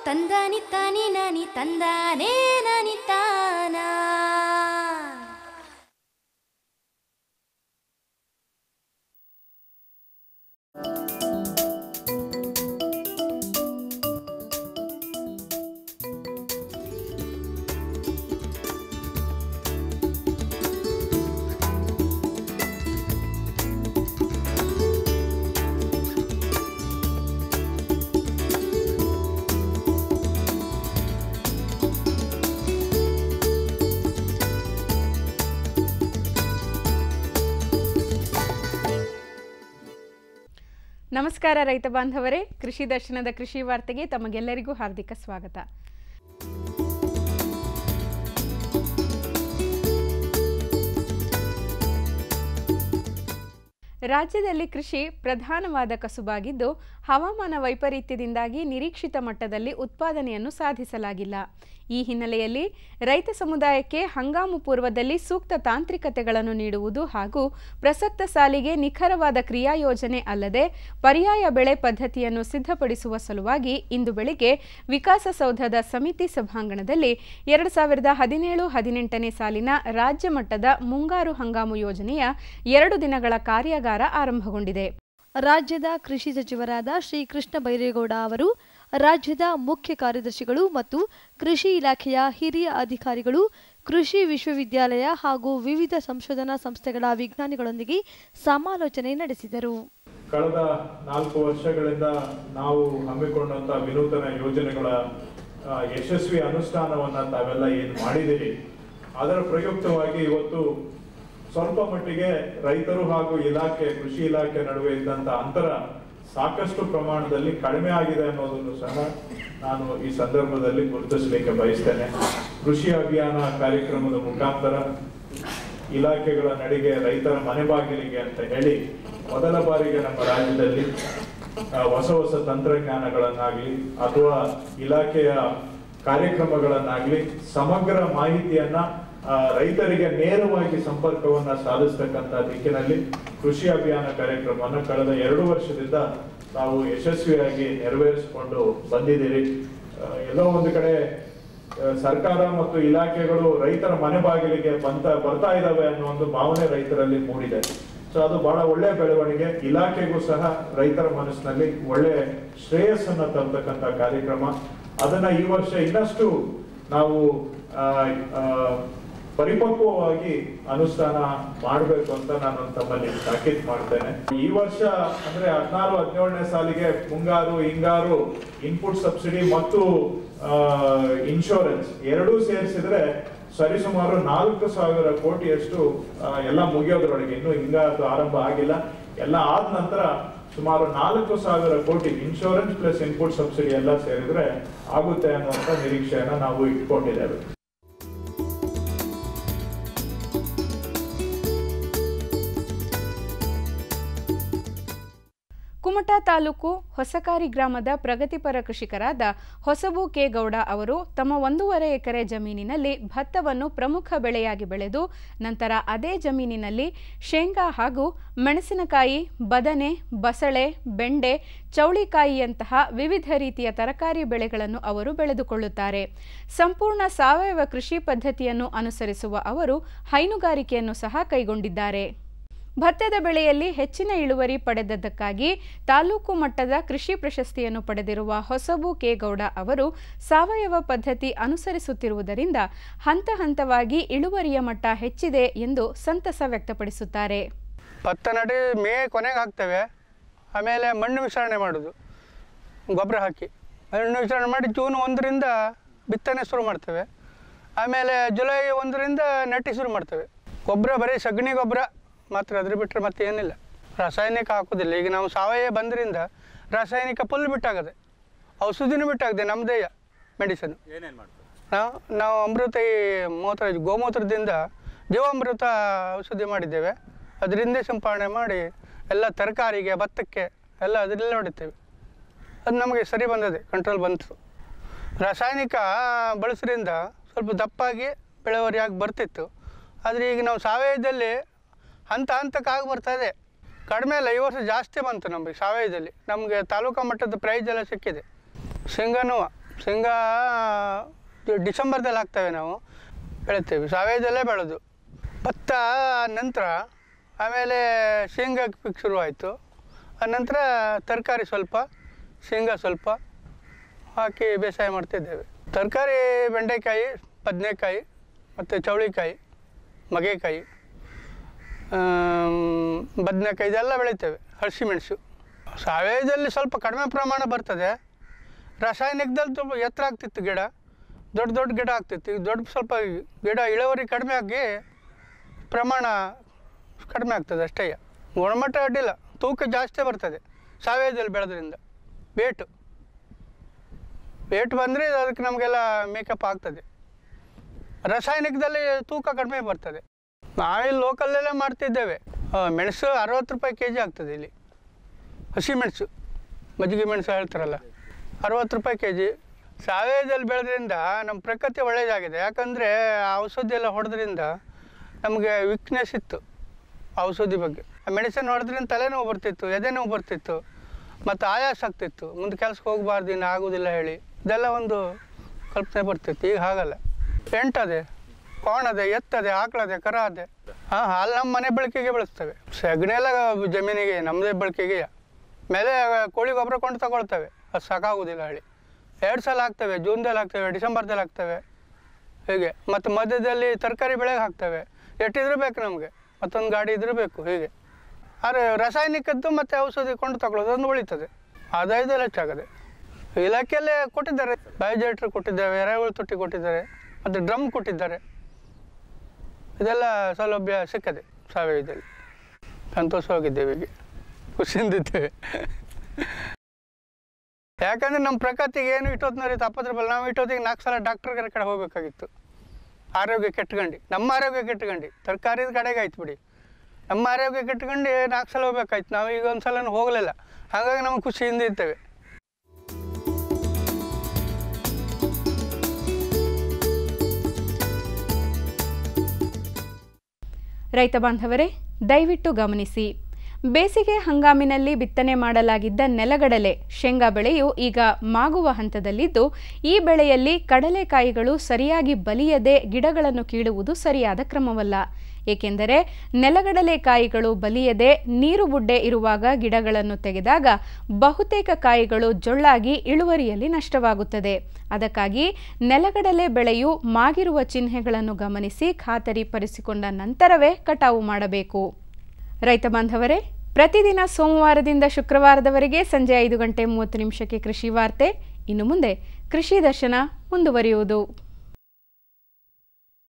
ತಂದಾನಿ ತಾನಿ ನಾನಿ ತಂದಾನೇ ನಾನಿ ತಾನ ನಮಸ್ಕಾರ ರೈತ ಬಾಂಧವರೇ ಕೃಷಿ ದರ್ಶನದ ಕೃಷಿ ವಾರ್ತೆಗೆ ತಮಗೆಲ್ಲರಿಗೂ ಹಾರ್ದಿಕ ಸ್ವಾಗತ ರಾಜ್ಯದಲ್ಲಿ ಕೃಷಿ ಪ್ರಧಾನವಾದ ಕಸುಬಾಗಿದ್ದು ಹವಾಮಾನ ವೈಪರೀತ್ಯದಿಂದಾಗಿ ನಿರೀಕ್ಷಿತ ಮಟ್ಟದಲ್ಲಿ ಉತ್ಪಾದನೆಯನ್ನು ಸಾಧಿಸಲಾಗಿಲ್ಲ ಈ ಹಿನ್ನೆಲೆಯಲ್ಲಿ ರೈತ ಸಮುದಾಯಕ್ಕೆ ಹಂಗಾಮು ಪೂರ್ವದಲ್ಲಿ ಸೂಕ್ತ ತಾಂತ್ರಿಕತೆಗಳನ್ನು ನೀಡುವುದು ಹಾಗೂ ಪ್ರಸಕ್ತ ಸಾಲಿಗೆ ನಿಖರವಾದ ಕ್ರಿಯಾ ಯೋಜನೆ ಅಲ್ಲದೆ ಪರ್ಯಾಯ ಬೆಳೆ ಪದ್ಧತಿಯನ್ನು ಸಿದ್ಧಪಡಿಸುವ ಸಲುವಾಗಿ ಇಂದು ಬೆಳಿಗ್ಗೆ ವಿಕಾಸಸೌಧದ ಸಮಿತಿ ಸಭಾಂಗಣದಲ್ಲಿ ಎರಡು ಸಾವಿರದ ಹದಿನೇಳು ಹದಿನೆಂಟನೇ ಸಾಲಿನ ರಾಜ್ಯ ಮಟ್ಟದ ಮುಂಗಾರು ಹಂಗಾಮು ಯೋಜನೆಯ ಎರಡು ದಿನಗಳ ಕಾರ್ಯಾಗಾರ ಆರಂಭಗೊಂಡಿದೆ ರಾಜ್ಯದ ಕೃಷಿ ಸಚಿವರಾದ ಶ್ರೀ ಕೃಷ್ಣ ಬೈರೇಗೌಡ ಅವರು ರಾಜ್ಯದ ಮುಖ್ಯ ಕಾರ್ಯದರ್ಶಿಗಳು ಮತ್ತು ಕೃಷಿ ಇಲಾಖೆಯ ಹಿರಿಯ ಅಧಿಕಾರಿಗಳು ಕೃಷಿ ವಿಶ್ವವಿದ್ಯಾಲಯ ಹಾಗೂ ವಿವಿಧ ಸಂಶೋಧನಾ ಸಂಸ್ಥೆಗಳ ವಿಜ್ಞಾನಿಗಳೊಂದಿಗೆ ಸಮಾಲೋಚನೆ ನಡೆಸಿದರು ಕಳೆದ ನಾಲ್ಕು ವರ್ಷಗಳಿಂದ ನಾವು ಹಮ್ಮಿಕೊಂಡಂತ ವಿನೂತನ ಯೋಜನೆಗಳ ಆ, ಯಶಸ್ವಿ ಅನುಷ್ಠಾನವನ್ನ ತಾವೆಲ್ಲ ಏನು ಮಾಡಿದಿರಿ ಅದರ ಪ್ರಯುಕ್ತವಾಗಿ ಇವತ್ತು ಸ್ವಲ್ಪ ಮಟ್ಟಿಗೆ ರೈತರು ಹಾಗೂ ಇಲಾಖೆ ಕೃಷಿ ಇಲಾಖೆ ನಡುವೆ ಇದ್ದಂತ ಅಂತರ ಸಾಕಷ್ಟು ಪ್ರಮಾಣದಲ್ಲಿ ಕಡಿಮೆ ಆಗಿದೆ ಅನ್ನೋದನ್ನು ಸಹ ನಾನು ಈ ಸಂದರ್ಭದಲ್ಲಿ ಗುರುತಿಸಲಿಕ್ಕೆ ಬಯಸ್ತೇನೆ ಕೃಷಿ ಅಭಿಯಾನ ಕಾರ್ಯಕ್ರಮದ ಮುಖಾಂತರ ಇಲಾಖೆಗಳ ನಡಿಗೆ ರೈತರ ಮನೆ ಬಾಗಿಲಿಗೆ ಅಂತ ಹೇಳಿ ಮೊದಲ ಬಾರಿಗೆ ನಮ್ಮ ರಾಜ್ಯದಲ್ಲಿ ಆ, ಹೊಸ ಹೊಸ ತಂತ್ರಜ್ಞಾನಗಳನ್ನಾಗ್ಲಿ ಅಥವಾ ಇಲಾಖೆಯ ಕಾರ್ಯಕ್ರಮಗಳನ್ನಾಗ್ಲಿ ಸಮಗ್ರ ಮಾಹಿತಿಯನ್ನ ಆ, ರೈತರಿಗೆ ನೇರವಾಗಿ ಸಂಪರ್ಕವನ್ನ ಸಾಧಿಸ್ತಕ್ಕಂತ ದಿಕ್ಕಿನಲ್ಲಿ ಕೃಷಿ ಅಭಿಯಾನ ಕಾರ್ಯಕ್ರಮವನ್ನು ಕಳೆದ ಎರಡು ವರ್ಷದಿಂದ ನಾವು ಯಶಸ್ವಿಯಾಗಿ ನೆರವೇರಿಸಿಕೊಂಡು ಬಂದಿದ್ದೀರಿ ಆ, ಎಲ್ಲೋ ಒಂದು ಕಡೆ ಆ, ಸರ್ಕಾರ ಮತ್ತು ಇಲಾಖೆಗಳು ರೈತರ ಮನೆ ಬಾಗಿಲಿಗೆ ಬಂತ ಬರ್ತಾ ಇದಾವೆ ಅನ್ನೋ ಒಂದು ಭಾವನೆ ರೈತರಲ್ಲಿ ಮೂಡಿದೆ ಸೊ ಅದು ಬಹಳ ಒಳ್ಳೆ ಬೆಳವಣಿಗೆ ಇಲಾಖೆಗೂ ಸಹ ರೈತರ ಮನಸ್ಸಿನಲ್ಲಿ ಒಳ್ಳೆ ಶ್ರೇಯಸ್ಸನ್ನ ತರ್ತಕ್ಕಂಥ ಕಾರ್ಯಕ್ರಮ ಅದನ್ನ ಈ ವರ್ಷ ಇನ್ನಷ್ಟು ನಾವು ಆ, ಆ, ಪರಿಪಕ್ವವಾಗಿ ಅನುಷ್ಠಾನ ಮಾಡಬೇಕು ಅಂತ ನಾನು ತಮ್ಮಲ್ಲಿ ತಾಕೀತ್ ಮಾಡ್ತೇನೆ ಈ ವರ್ಷ ಅಂದ್ರೆ ಹದಿನಾರು ಹದಿನೇಳನೇ ಸಾಲಿಗೆ ಮುಂಗಾರು ಹಿಂಗಾರು ಇನ್ಪುಟ್ ಸಬ್ಸಿಡಿ ಮತ್ತು ಇನ್ಶೂರೆನ್ಸ್ ಎರಡೂ ಸೇರಿಸಿದ್ರೆ ಸರಿಸುಮಾರು ನಾಲ್ಕು ಸಾವಿರ ಕೋಟಿಯಷ್ಟು ಆ, ಎಲ್ಲ ಮುಗಿಯೋದ್ರೊಳಗೆ ಇನ್ನು ಹಿಂಗಾರು ಆರಂಭ ಆಗಿಲ್ಲ ಎಲ್ಲ ಆದ ನಂತರ ಸುಮಾರು ನಾಲ್ಕು ಸಾವಿರ ಕೋಟಿ ಇನ್ಶೂರೆನ್ಸ್ ಪ್ಲಸ್ ಇನ್ಪುಟ್ ಸಬ್ಸಿಡಿ ಎಲ್ಲ ಸೇರಿದ್ರೆ ಆಗುತ್ತೆ ಅನ್ನುವಂತ ನಿರೀಕ್ಷೆಯನ್ನ ನಾವು ಇಟ್ಕೊಂಡಿದ್ದೇವೆ ಕುಮಟಾ ತಾಲೂಕು ಹೊಸಕಾರಿ ಗ್ರಾಮದ ಪ್ರಗತಿಪರ ಕೃಷಿಕರಾದ ಹೊಸಬು ಕೆ ಗೌಡ ಅವರು ತಮ್ಮ ಒಂದೂವರೆ ಎಕರೆ ಜಮೀನಿನಲ್ಲಿ ಭತ್ತವನ್ನು ಪ್ರಮುಖ ಬೆಳೆಯಾಗಿ ಬೆಳೆದು ನಂತರ ಅದೇ ಜಮೀನಿನಲ್ಲಿ ಶೇಂಗಾ ಹಾಗೂ ಮೆಣಸಿನಕಾಯಿ ಬದನೆ ಬಸಳೆ ಬೆಂಡೆ ಚೌಳಿಕಾಯಿಯಂತಹ ವಿವಿಧ ರೀತಿಯ ತರಕಾರಿ ಬೆಳೆಗಳನ್ನು ಅವರು ಬೆಳೆದುಕೊಳ್ಳುತ್ತಾರೆ ಸಂಪೂರ್ಣ ಸಾವಯವ ಕೃಷಿ ಪದ್ಧತಿಯನ್ನು ಅನುಸರಿಸುವ ಅವರು ಹೈನುಗಾರಿಕೆಯನ್ನು ಸಹ ಕೈಗೊಂಡಿದ್ದಾರೆ ಭತ್ತದ ಬೆಳೆಯಲ್ಲಿ ಹೆಚ್ಚಿನ ಇಳುವರಿ ಪಡೆದದ್ದಕ್ಕಾಗಿ ತಾಲೂಕು ಮಟ್ಟದ ಕೃಷಿ ಪ್ರಶಸ್ತಿಯನ್ನು ಪಡೆದಿರುವ ಹೊಸಬು ಕೆ ಗೌಡ ಅವರು ಸಾವಯವ ಪದ್ಧತಿ ಅನುಸರಿಸುತ್ತಿರುವುದರಿಂದ ಹಂತ ಹಂತವಾಗಿ ಇಳುವರಿಯ ಮಟ್ಟ ಹೆಚ್ಚಿದೆ ಎಂದು ಸಂತಸ ವ್ಯಕ್ತಪಡಿಸುತ್ತಾರೆ ಭತ್ತ ನಡಿ ಮೇ ಕೊನೆಗೆ ಹಾಕ್ತೇವೆ ಆಮೇಲೆ ಮಣ್ಣು ಮಿಶ್ರಣೆ ಮಾಡೋದು ಗೊಬ್ಬರ ಹಾಕಿ ಮಣ್ಣು ಮಿಶ್ರಣ ಮಾಡಿ ಜೂನ್ ಒಂದರಿಂದ ಬಿತ್ತನೆ ಶುರು ಮಾಡ್ತೇವೆ ಆಮೇಲೆ ಜುಲೈ ಒಂದರಿಂದ ನೆಟ್ಟಿ ಶುರು ಮಾಡ್ತೇವೆ ಗೊಬ್ಬರ ಬರೀ ಸಗಣಿ ಗೊಬ್ಬರ ಮಾತ್ರ ಅದ್ರ ಬಿಟ್ಟರೆ ಮತ್ತೆ ಏನಿಲ್ಲ ರಾಸಾಯನಿಕ ಹಾಕೋದಿಲ್ಲ ಈಗ ನಾವು ಸಾವಯವ ಬಂದ್ರಿಂದ ರಾಸಾಯನಿಕ ಫುಲ್ ಬಿಟ್ಟಾಗದೆ ಔಷಧಿನೂ ಬಿಟ್ಟಾಗದೆ ನಮ್ಮದೇ ಮೆಡಿಸನ್ ನಾವು ನಾವು ಅಮೃತ ಈ ಮೂತ್ರ ಗೋಮೂತ್ರದಿಂದ ಜೀವಾಮೃತ ಔಷಧಿ ಮಾಡಿದ್ದೇವೆ ಅದರಿಂದ ಸಿಂಪಡಣೆ ಮಾಡಿ ಎಲ್ಲ ತರಕಾರಿಗೆ ಭತ್ತಕ್ಕೆ ಎಲ್ಲ ಅದರಲ್ಲೇ ಹೊಡಿತೇವೆ ಅದು ನಮಗೆ ಸರಿ ಬಂದದೆ ಕಂಟ್ರೋಲ್ ಬಂತು ರಾಸಾಯನಿಕ ಬಳಸೋದ್ರಿಂದ ಸ್ವಲ್ಪ ದಪ್ಪಾಗಿ ಬೆಳೆವರಿಯಾಗಿ ಬರ್ತಿತ್ತು ಆದರೆ ಈಗ ನಾವು ಸಾವಯವದಲ್ಲಿ ಹಂತ ಹಂತಕ್ಕಾಗಿ ಬರ್ತಾ ಇದೆ ಕಡಿಮೆ ಅಲ್ಲ ಈ ವರ್ಷ ಜಾಸ್ತಿ ಬಂತು ನಮಗೆ ಸಾವಯವದಲ್ಲಿ ನಮಗೆ ತಾಲೂಕಾ ಮಟ್ಟದ ಪ್ರೈಸ್ ಎಲ್ಲ ಸಿಕ್ಕಿದೆ ಶೇಂಗಾನು ಶೇಂಗಾ ಡಿ- ಡಿಸೆಂಬರ್ದಲ್ಲಿ ಹಾಕ್ತೇವೆ ನಾವು ಬೆಳಿತೇವೆ ಸಾವಯವದಲ್ಲೇ ಬೆಳೆದು ಭತ್ತ ನಂತರ ಆಮೇಲೆ ಶೇಂಗಾ ಪಿಕ್ ಶುರುವಾಯಿತು ಆನಂತರ ತರಕಾರಿ ಸ್ವಲ್ಪ ಶೇಂಗಾ ಸ್ವಲ್ಪ ಹಾಕಿ ಬೇಸಾಯ ಮಾಡ್ತಿದ್ದೇವೆ ತರಕಾರಿ ಬೆಂಡೆಕಾಯಿ ಬದನೆಕಾಯಿ ಮತ್ತು ಚೌಳಿಕಾಯಿ ಮಗೆಕಾಯಿ ಬದನೆಕಾಯಿ ಇದೆಲ್ಲ ಬೆಳಿತೇವೆ ಹಸಿಮೆಣಸು ಸಾವಯವದಲ್ಲಿ ಸ್ವಲ್ಪ ಕಡಿಮೆ ಪ್ರಮಾಣ ಬರ್ತದೆ ರಾಸಾಯನಿಕದಲ್ಲಿ ತುಂಬ ಎತ್ತರ ಆಗ್ತಿತ್ತು ಗಿಡ ದೊಡ್ಡ ದೊಡ್ಡ ಗಿಡ ಆಗ್ತಿತ್ತು ಈಗ ದೊಡ್ಡ ಸ್ವಲ್ಪ ಗಿಡ ಇಳುವರಿ ಕಡಿಮೆ ಆಗಿ ಪ್ರಮಾಣ ಕಡಿಮೆ ಆಗ್ತದೆ ಅಷ್ಟೇ ಗುಣಮಟ್ಟ ಅಡ್ಡಿಲ್ಲ ತೂಕ ಜಾಸ್ತಿ ಬರ್ತದೆ ಸಾವಯವದಲ್ಲಿ ಬೆಳೆದ್ರಿಂದ ವೇಟು ವೇಟ್ ಬಂದರೆ ಅದಕ್ಕೆ ನಮಗೆಲ್ಲ ಮೇಕಪ್ ಆಗ್ತದೆ ರಾಸಾಯನಿಕದಲ್ಲಿ ತೂಕ ಕಡಿಮೆ ಬರ್ತದೆ ನಾವಿಲ್ಲಿ ಲೋಕಲ್ಲೇ ಮಾಡ್ತಿದ್ದೇವೆ ಆ, ಮೆಣಸು ಅರವತ್ತು ರೂಪಾಯಿ ಕೆ ಜಿ ಆಗ್ತದೆ ಇಲ್ಲಿ ಹಸಿ ಮೆಣಸು ಮಜ್ಜಿಗೆ ಮೆಣಸು ಹೇಳ್ತಾರಲ್ಲ ಅರವತ್ತು ರೂಪಾಯಿ ಕೆ ಜಿ ಸಾವಯವದಲ್ಲಿ ಬೆಳೆದ್ರಿಂದ ನಮ್ಮ ಪ್ರಕೃತಿ ಒಳ್ಳೆಯದಾಗಿದೆ ಯಾಕಂದರೆ ಔಷಧಿ ಎಲ್ಲ ಹೊಡೆದ್ರಿಂದ ನಮಗೆ ವೀಕ್ನೆಸ್ ಇತ್ತು ಔಷಧಿ ಬಗ್ಗೆ ಮೆಡಿಸಿನ್ ಹೊಡೆದ್ರಿಂದ ತಲೆನೋವು ಬರ್ತಿತ್ತು ಎದೆ ನೋವು ಬರ್ತಿತ್ತು ಮತ್ತು ಆಯಾಸ ಆಗ್ತಿತ್ತು ಮುಂದೆ ಕೆಲ್ಸಕ್ಕೆ ಹೋಗಬಾರ್ದು ಇನ್ನು ಆಗೋದಿಲ್ಲ ಹೇಳಿ ಇದೆಲ್ಲ ಒಂದು ಕಲ್ಪನೆ ಬರ್ತಿತ್ತು ಈಗ ಹಾಗಲ್ಲ ಎಂಟದೆ ಕೋಣದೆ ಎತ್ತದೆ ಆಕಳದೆ ಕರ ಅದೆ ಹಾಂ ಹಾಲು ನಮ್ಮ ಮನೆ ಬಳಕೆಗೆ ಬೆಳೆಸ್ತೇವೆ ಸಗಣಿ ಎಲ್ಲ ಜಮೀನಿಗೆ ನಮ್ಮದೇ ಬಳಕೆಗೆ ಮೇಲೆ ಕೋಳಿ ಗೊಬ್ಬರ ಕೊಂಡು ತಗೊಳ್ತೇವೆ ಅದು ಸಾಕಾಗೋದಿಲ್ಲ ಹೇಳಿ ಎರಡು ಸಲ ಹಾಕ್ತೇವೆ ಜೂನ್ದಲ್ಲಿ ಹಾಕ್ತೇವೆ ಡಿಸೆಂಬರ್ದಲ್ಲಿ ಹಾಕ್ತೇವೆ ಹೀಗೆ ಮತ್ತು ಮಧ್ಯದಲ್ಲಿ ತರಕಾರಿ ಬೆಳೆಗೆ ಹಾಕ್ತೇವೆ ಎಷ್ಟಿದ್ರೂ ಬೇಕು ನಮಗೆ ಮತ್ತೊಂದು ಗಾಡಿ ಇದ್ರೂ ಬೇಕು ಹೀಗೆ ಆದರೆ ರಾಸಾಯನಿಕದ್ದು ಮತ್ತು ಔಷಧಿ ಕೊಂಡು ತಗೊಳ್ಳೋದು ಒಂದು ಉಳಿತದೆ ಆದಾಯದಲ್ಲಿ ಹೆಚ್ಚಾಗದೆ ಇಲಾಖೆಯಲ್ಲೇ ಕೊಟ್ಟಿದ್ದಾರೆ ಬಯೋಜೆಟ್ರ್ ಕೊಟ್ಟಿದ್ದೇವೆ ಎರೆಹುಳು ತೊಟ್ಟಿ ಕೊಟ್ಟಿದ್ದಾರೆ ಮತ್ತು ಡ್ರಮ್ ಕೊಟ್ಟಿದ್ದಾರೆ ಇದೆಲ್ಲ ಸೌಲಭ್ಯ ಸಿಕ್ಕದೆ ಸಾವಯವದಲ್ಲಿ ಸಂತೋಷವಾಗಿದ್ದೇವೆ ಹೀಗೆ ಖುಷಿಯಿಂದಿದ್ದೇವೆ ಯಾಕಂದ್ರೆ ನಮ್ಮ ಪ್ರಕೃತಿಗೆ ಏನು ಇಟ್ಟೋತ್ನವ್ರಿ ತಪ್ಪದ್ರ ಬಲ್ಲ ನಾವು ಇಟ್ಟೋತಿಗೆ ನಾಲ್ಕು ಸಲ ಡಾಕ್ಟರ್ಗಳ ಕಡೆ ಹೋಗ್ಬೇಕಾಗಿತ್ತು ಆರೋಗ್ಯ ಕೆಟ್ಕಂಡು ನಮ್ಮ ಆರೋಗ್ಯ ಕೆಟ್ಕಂಡು ತರಕಾರಿದ ಕಡೆಗೆ ಆಯ್ತು ಬಿಡಿ ನಮ್ಮ ಆರೋಗ್ಯ ಕೆಟ್ಕೊಂಡು ನಾಲ್ಕು ಸಲ ಹೋಗ್ಬೇಕಾಯ್ತು ನಾವು ಈಗ ಒಂದು ಸಲ ಹೋಗಲಿಲ್ಲ ಹಾಗಾಗಿ ನಾವು ಖುಷಿಯಿಂದ ಇರ್ತೇವೆ ರೈತ ಬಾಂಧವರೇ ದಯವಿಟ್ಟು ಗಮನಿಸಿ ಬೇಸಿಗೆ ಹಂಗಾಮಿನಲ್ಲಿ ಬಿತ್ತನೆ ಮಾಡಲಾಗಿದ್ದ ನೆಲಗಡಲೆ ಶೇಂಗಾ ಬೆಳೆಯು ಈಗ ಮಾಗುವ ಹಂತದಲ್ಲಿದ್ದು ಈ ಬೆಳೆಯಲ್ಲಿ ಕಡಲೆಕಾಯಿಗಳು ಸರಿಯಾಗಿ ಬಲಿಯದೆ ಗಿಡಗಳನ್ನು ಕೀಳುವುದು ಸರಿಯಾದ ಕ್ರಮವಲ್ಲ ಏಕೆಂದರೆ ನೆಲಗಡಲೆ ಕಾಯಿಗಳು ಬಲಿಯದೆ ನೀರು ಬುಡ್ಡೆ ಇರುವಾಗ ಗಿಡಗಳನ್ನು ತೆಗೆದಾಗ ಬಹುತೇಕ ಕಾಯಿಗಳು ಜೊಳ್ಳಾಗಿ ಇಳುವರಿಯಲ್ಲಿ ನಷ್ಟವಾಗುತ್ತದೆ ಅದಕ್ಕಾಗಿ ನೆಲಗಡಲೆ ಬೆಳೆಯು ಮಾಗಿರುವ ಚಿಹ್ನೆಗಳನ್ನು ಗಮನಿಸಿ ಖಾತರಿಪಡಿಸಿಕೊಂಡ ನಂತರವೇ ಕಟಾವು ಮಾಡಬೇಕು ರೈತ ಬಾಂಧವರೇ ಪ್ರತಿದಿನ ಸೋಮವಾರದಿಂದ ಶುಕ್ರವಾರದವರೆಗೆ ಸಂಜೆ ಐದು ಗಂಟೆ ಮೂವತ್ತು ನಿಮಿಷಕ್ಕೆ ಕೃಷಿ ವಾರ್ತೆ ಇನ್ನು ಮುಂದೆ ಕೃಷಿ ದರ್ಶನ ಮುಂದುವರಿಯುವುದು